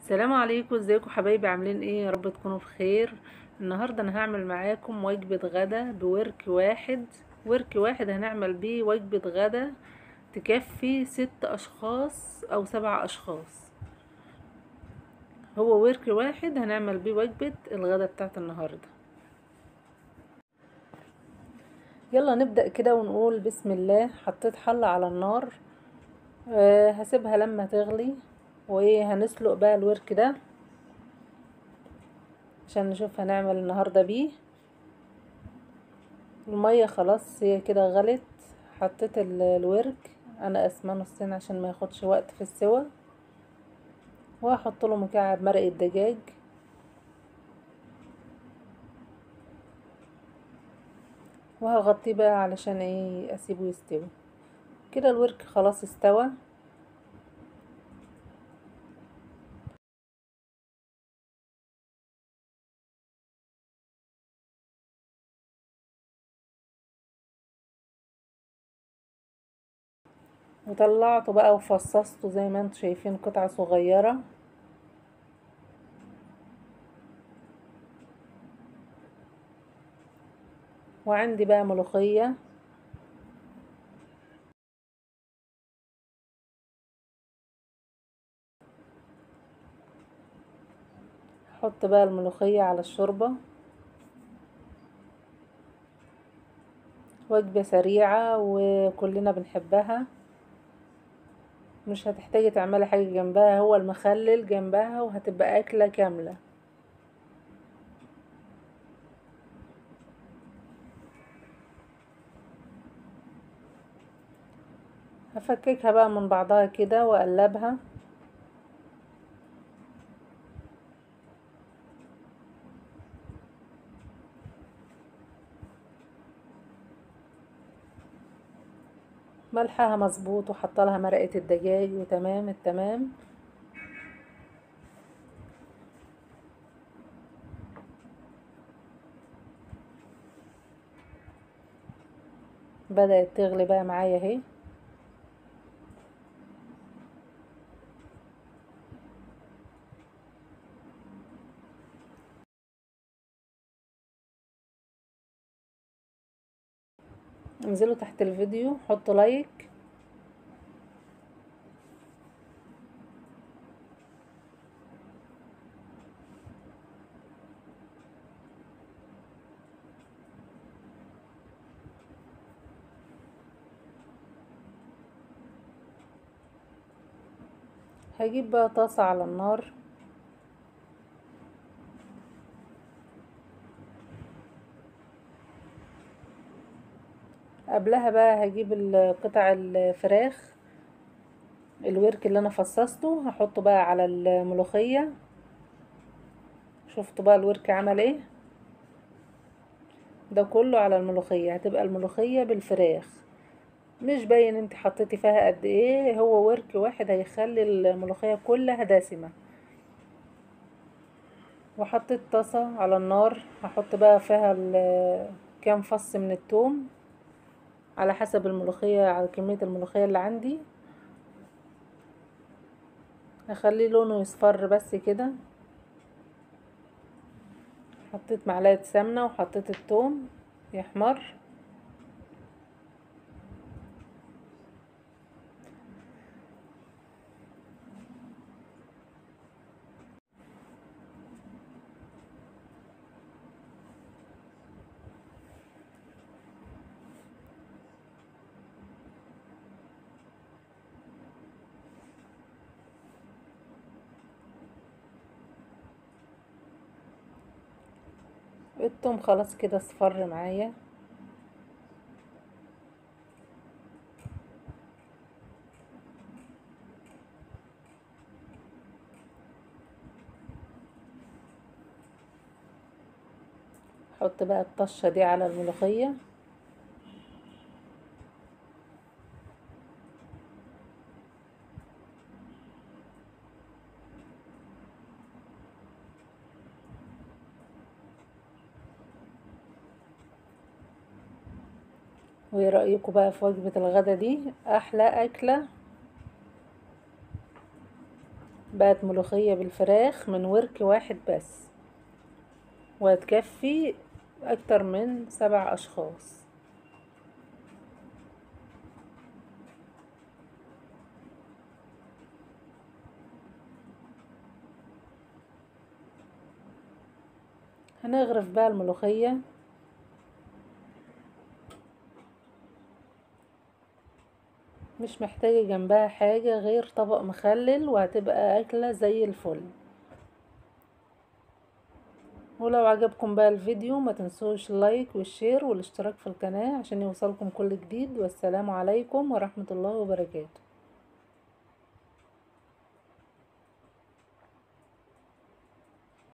السلام عليكم ازيكم حبايبي عاملين ايه يا رب تكونوا بخير النهارده انا هعمل معاكم وجبه غدا بورك واحد ورك واحد هنعمل بيه وجبه غدا تكفي ست اشخاص او سبع اشخاص هو ورك واحد هنعمل بيه وجبه الغدا بتاعت النهارده يلا نبدا كده ونقول بسم الله حطيت حله على النار أه هسيبها لما تغلي وايه هنسلق بقى الورك ده عشان نشوف هنعمل النهارده بيه الميه خلاص هي كده غلت حطيت الورك انا قسمه نصين عشان ما ياخدش وقت في السوا وهحط له مكعب مرق الدجاج وهغطيه بقى علشان ايه اسيبه يستوي كده الورك خلاص استوى وطلعته بقى وفصصته زي ما انتم شايفين قطعة صغيرة وعندي بقى ملوخية احط بقى الملوخية على الشوربة وجبة سريعة وكلنا بنحبها مش هتحتاجي تعملي حاجة جنبها هو المخلل جنبها وهتبقى أكلة كاملة هفككها بقى من بعضها كده واقلبها ملحها مظبوط وحط لها مرقه الدجاج وتمام التمام بدأت تغلي بقى معايا اهي انزلوا تحت الفيديو حطوا لايك هجيب بقى طاسة على النار قبلها بقى هجيب قطع الفراخ الورك اللي انا فصصته هحطه بقى على الملوخية شفتوا بقى الورك عمل ايه ده كله على الملوخية هتبقى الملوخية بالفراخ مش باين انت حطيتي فيها قد ايه هو ورك واحد هيخلي الملوخية كلها دسمة وحطيت طاسة على النار هحط بقى فيها كام فص من التوم على حسب الملوخية على كمية الملوخية اللي عندي اخليه لونه يصفر بس كده حطيت معلقة سمنة وحطيت التوم يحمر التوم خلاص كده اصفر معايا احط بقى الطشة دي على الملوخية وايه رأيكم بقى في وجبة الغدا دي احلى اكلة بقت ملوخية بالفراخ من ورك واحد بس وهتكفي اكتر من سبع اشخاص هنغرف بقى الملوخية مش محتاجة جنبها حاجة غير طبق مخلل وهتبقى أكلة زي الفل ولو عجبكم بقى الفيديو ما تنسوش اللايك والشير والاشتراك في القناة عشان يوصلكم كل جديد والسلام عليكم ورحمة الله وبركاته